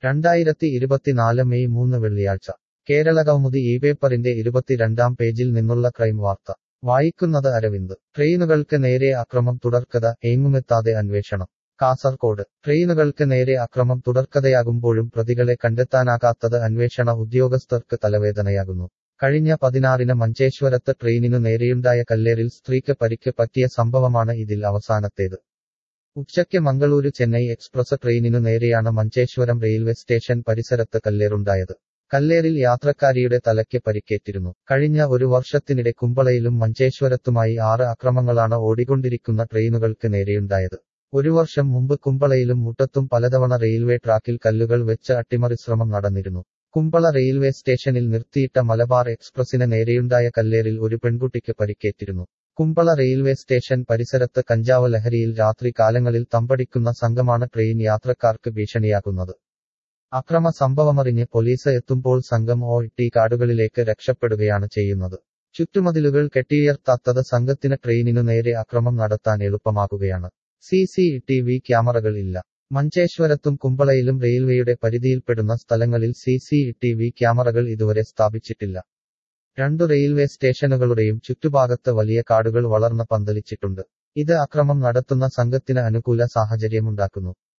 രണ്ടായിരത്തി ഇരുപത്തിനാല് മെയ് മൂന്ന് വെള്ളിയാഴ്ച കേരള കൗമുദി ഈ പേപ്പറിന്റെ ഇരുപത്തിരണ്ടാം പേജിൽ നിന്നുള്ള ക്രൈം വാർത്ത വായിക്കുന്നത് അരവിന്ദ് ട്രെയിനുകൾക്ക് നേരെ അക്രമം തുടർക്കഥ എങ്ങുമെത്താതെ അന്വേഷണം കാസർകോട് ട്രെയിനുകൾക്ക് നേരെ അക്രമം തുടർക്കഥയാകുമ്പോഴും പ്രതികളെ കണ്ടെത്താനാകാത്തത് അന്വേഷണ ഉദ്യോഗസ്ഥർക്ക് തലവേദനയാകുന്നു കഴിഞ്ഞ പതിനാറിന് മഞ്ചേശ്വരത്ത് ട്രെയിനിനു നേരെയുണ്ടായ കല്ലേറിൽ സ്ത്രീക്ക് പരിക്ക് പറ്റിയ സംഭവമാണ് ഇതിൽ അവസാനത്തേത് ഉച്ചയ്ക്ക് മംഗളൂരു ചെന്നൈ എക്സ്പ്രസ് ട്രെയിനിനു നേരെയാണ് മഞ്ചേശ്വരം റെയിൽവേ സ്റ്റേഷൻ പരിസരത്ത് കല്ലേറുണ്ടായത് കല്ലേറിൽ യാത്രക്കാരിയുടെ തലയ്ക്ക് പരിക്കേറ്റിരുന്നു കഴിഞ്ഞ ഒരു വർഷത്തിനിടെ കുമ്പളയിലും മഞ്ചേശ്വരത്തുമായി ആറ് അക്രമങ്ങളാണ് ഓടിക്കൊണ്ടിരിക്കുന്ന ട്രെയിനുകൾക്ക് നേരെയുണ്ടായത് ഒരു വർഷം മുമ്പ് കുമ്പളയിലും മുട്ടത്തും പലതവണ റെയിൽവേ ട്രാക്കിൽ കല്ലുകൾ വെച്ച് അട്ടിമറി ശ്രമം നടന്നിരുന്നു കുമ്പള റെയിൽവേ സ്റ്റേഷനിൽ നിർത്തിയിട്ട മലബാർ എക്സ്പ്രസിന് നേരെയുണ്ടായ കല്ലേറിൽ ഒരു പെൺകുട്ടിക്ക് പരിക്കേറ്റിരുന്നു കുമ്പള റെയിൽവേ സ്റ്റേഷൻ പരിസരത്ത് കഞ്ചാവ് ലഹരിയിൽ രാത്രി കാലങ്ങളിൽ തമ്പടിക്കുന്ന സംഘമാണ് ട്രെയിൻ യാത്രക്കാർക്ക് ഭീഷണിയാകുന്നത് അക്രമ സംഭവമറിഞ്ഞ് പോലീസ് എത്തുമ്പോൾ സംഘം ഒ ടി കാടുകളിലേക്ക് രക്ഷപ്പെടുകയാണ് ചെയ്യുന്നത് ചുറ്റുമതിലുകൾ കെട്ടിയുയർത്താത്തത് സംഘത്തിന് ട്രെയിനിനു നേരെ അക്രമം നടത്താൻ എളുപ്പമാകുകയാണ് സി സി ടി വി ക്യാമറകൾ ഇല്ല മഞ്ചേശ്വരത്തും കുമ്പളയിലും റെയിൽവേയുടെ പരിധിയിൽപ്പെടുന്ന സ്ഥലങ്ങളിൽ സി സി ടി വി ക്യാമറകൾ ഇതുവരെ സ്ഥാപിച്ചിട്ടില്ല രണ്ടു റെയിൽവേ സ്റ്റേഷനുകളുടെയും ചുറ്റുഭാഗത്ത് വലിയ കാടുകൾ വളർന്ന് പന്തലിച്ചിട്ടുണ്ട് ഇത് അക്രമം നടത്തുന്ന സംഘത്തിന് അനുകൂല സാഹചര്യമുണ്ടാക്കുന്നു